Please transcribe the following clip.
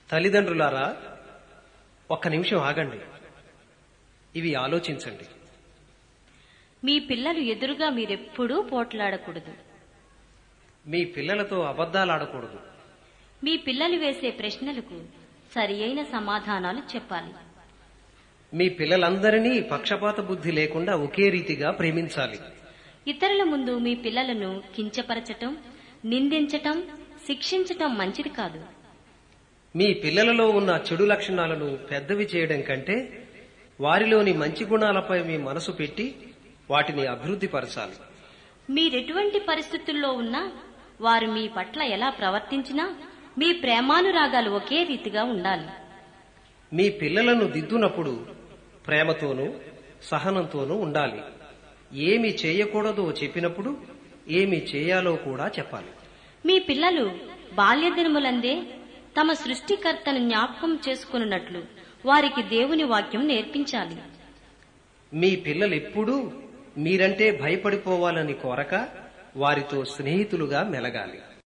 తల్లిదండ్రులారా ఒక్క నిమిషం ఆగండి ఇవి ఆలోచించండి మీ పిల్లలు ఎదురుగా మీరెప్పుడూ పోట్లాడకూడదు మీ పిల్లలతో అబద్ధాలు ఆడకూడదు మీ పిల్లలు వేసే ప్రశ్నలకు సరి అయిన సమాధానాలు చెప్పాలి మీ పిల్లలందరినీ పక్షపాత బుద్ధి లేకుండా ఒకే రీతిగా ప్రేమించాలి ఇతరుల ముందు మీ పిల్లలను కించపరచటం నిందించటం శిక్షించటం మంచిది కాదు మీ పిల్లలలో ఉన్న చెడు లక్షణాలను పెద్దవి చేయడం కంటే వారిలోని మంచి గుణాలపై మీ మనసు పెట్టి వాటిని అభివృద్ధి పరచాలి మీరెటువంటి పరిస్థితుల్లో ఉన్నా వారు మీ పట్ల ఎలా ప్రవర్తించినా మీ ప్రేమానురాగాలు ఒకే రీతిగా ఉండాలి మీ పిల్లలను దిద్దునప్పుడు ప్రేమతోనూ సహనంతోనూ ఉండాలి ఏమి చేయకూడదో చెప్పినప్పుడు ఏమి చేయాలో కూడా చెప్పాలి మీ పిల్లలు బాల్యదినములందే తమ సృష్టికర్తను జ్ఞాపకం చేసుకున్నట్లు వారికి దేవుని వాక్యం నేర్పించాలి మీ పిల్లలెప్పుడూ మీరంటే భయపడిపోవాలని కోరక వారితో స్నేహితులుగా మెలగాలి